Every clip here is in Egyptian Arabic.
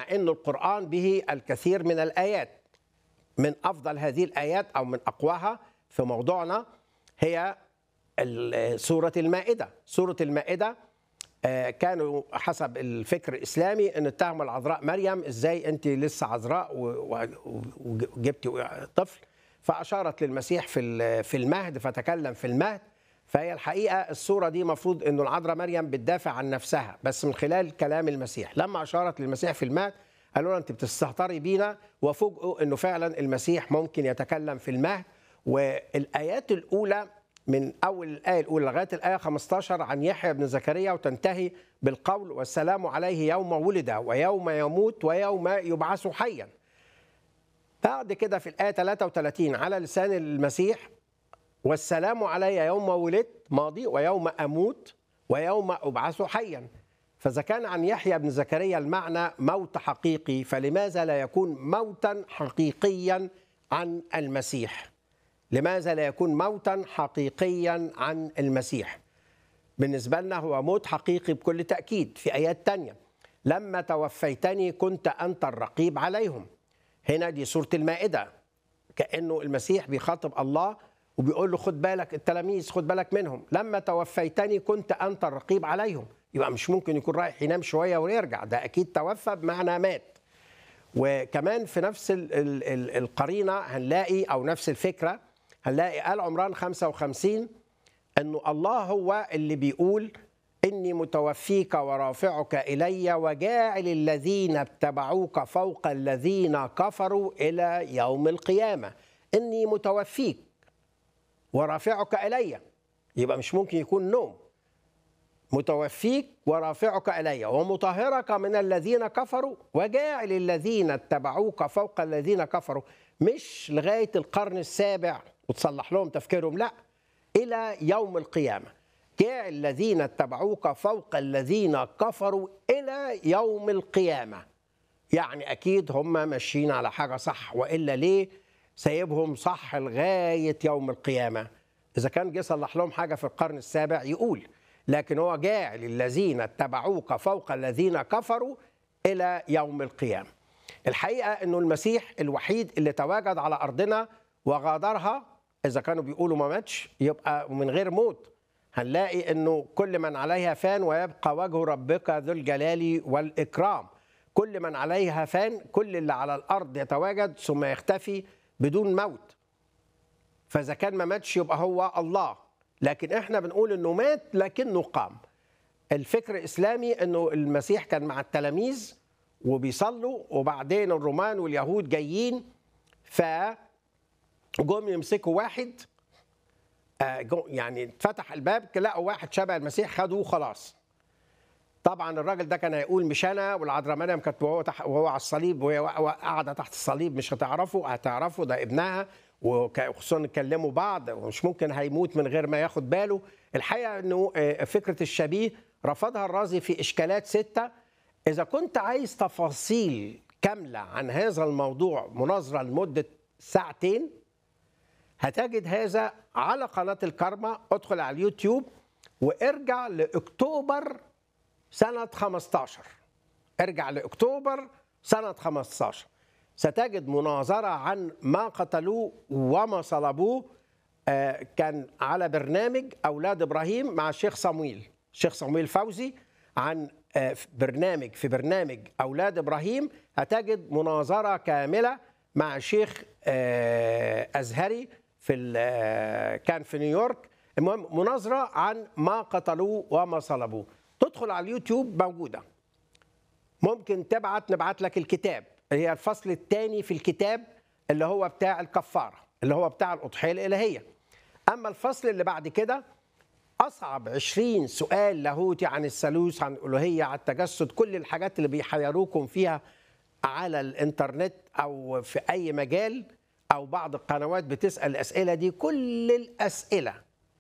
أن القرآن به الكثير من الآيات من أفضل هذه الآيات أو من أقواها في موضوعنا هي ال- سورة المائدة سورة المائدة آه، كانوا حسب الفكر الإسلامي أن اتهموا العذراء مريم إزاي أنت لسه عذراء و- و- وجبتي طفل فأشارت للمسيح في ال- في المهد فتكلم في المهد فهي الحقيقة الصورة دي مفروض أنه العذراء مريم بتدافع عن نفسها بس من خلال كلام المسيح لما أشارت للمسيح في المهد قالوا لها أنت بتستهتري بينا وفوجئوا أنه فعلا المسيح ممكن يتكلم في المهد والآيات الأولى من أول الآية الأولى لغاية الآية 15 عن يحيى بن زكريا وتنتهي بالقول والسلام عليه يوم ولد ويوم يموت ويوم يبعث حيا بعد كده في الآية 33 على لسان المسيح والسلام علي يوم ولدت ماضي ويوم أموت ويوم أبعث حيا فإذا كان عن يحيى بن زكريا المعنى موت حقيقي فلماذا لا يكون موتا حقيقيا عن المسيح لماذا لا يكون موتا حقيقيا عن المسيح بالنسبة لنا هو موت حقيقي بكل تأكيد في آيات تانية لما توفيتني كنت أنت الرقيب عليهم هنا دي سورة المائدة كأنه المسيح بيخاطب الله وبيقول له خد بالك التلاميذ خد بالك منهم لما توفيتني كنت أنت الرقيب عليهم يبقى مش ممكن يكون رايح ينام شوية ويرجع ده أكيد توفى بمعنى مات وكمان في نفس ال ال ال القرينة هنلاقي أو نفس الفكرة هنلاقي آل عمران 55 أنه الله هو اللي بيقول إني متوفيك ورافعك إلي وجاعل الذين اتبعوك فوق الذين كفروا إلى يوم القيامة إني متوفيك ورافعك إلي يبقى مش ممكن يكون نوم متوفيك ورافعك إلي ومطهرك من الذين كفروا وجاعل الذين اتبعوك فوق الذين كفروا مش لغاية القرن السابع وتصلح لهم تفكيرهم لا إلى يوم القيامة جاعل الذين اتبعوك فوق الذين كفروا إلى يوم القيامة يعني أكيد هم ماشيين على حاجة صح وإلا ليه سايبهم صح لغاية يوم القيامة إذا كان جه صلح لهم حاجة في القرن السابع يقول لكن هو جاعل الذين اتبعوك فوق الذين كفروا إلى يوم القيامة الحقيقة أنه المسيح الوحيد اللي تواجد على أرضنا وغادرها إذا كانوا بيقولوا ما ماتش يبقى من غير موت هنلاقي أنه كل من عليها فان ويبقى وجه ربك ذو الجلال والإكرام كل من عليها فان كل اللي على الأرض يتواجد ثم يختفي بدون موت فإذا كان ما ماتش يبقى هو الله لكن احنا بنقول انه مات لكنه قام الفكر الاسلامي انه المسيح كان مع التلاميذ وبيصلوا وبعدين الرومان واليهود جايين ف جم يمسكوا واحد آه، جو- يعني اتفتح الباب لقوا واحد شبه المسيح خدوه خلاص طبعا الراجل ده كان هيقول مش انا والعذراء مريم كانت وهو تح... وهو على الصليب وهي قاعده تحت الصليب مش هتعرفوا هتعرفوا ده ابنها وك- وخصوصا اتكلموا بعض ومش ممكن هيموت من غير ما ياخد باله الحقيقه انه آه، فكره الشبيه رفضها الرازي في اشكالات سته اذا كنت عايز تفاصيل كامله عن هذا الموضوع مناظره لمده ساعتين هتجد هذا على قناه الكارما ادخل على اليوتيوب وارجع لاكتوبر سنة 15 ارجع لأكتوبر سنة 15 ستجد مناظرة عن ما قتلوه وما صلبوه آه، كان على برنامج أولاد إبراهيم مع الشيخ صمويل الشيخ صمويل فوزي عن آه، في برنامج في برنامج أولاد إبراهيم هتجد مناظرة كاملة مع شيخ آه، أزهري في ال- آه، كان في نيويورك المهم مناظرة عن ما قتلوه وما صلبوه تدخل على اليوتيوب موجودة ممكن تبعت نبعت لك الكتاب هي الفصل الثاني في الكتاب اللي هو بتاع الكفارة اللي هو بتاع الأضحية الإلهية أما الفصل اللي بعد كده أصعب عشرين سؤال لاهوتي عن الثالوث عن الألوهية عن التجسد كل الحاجات اللي بيحيروكم فيها على الإنترنت أو في أي مجال أو بعض القنوات بتسأل الأسئلة دي كل الأسئلة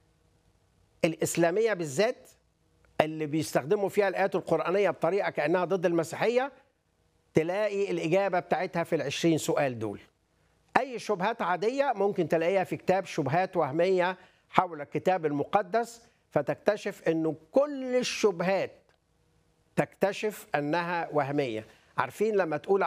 الإسلامية بالذات اللي بيستخدموا فيها الآيات القرآنية بطريقة كأنها ضد المسيحية تلاقي الإجابة بتاعتها في العشرين سؤال دول أي شبهات عادية ممكن تلاقيها في كتاب شبهات وهمية حول الكتاب المقدس فتكتشف أنه كل الشبهات تكتشف أنها وهمية عارفين لما تقول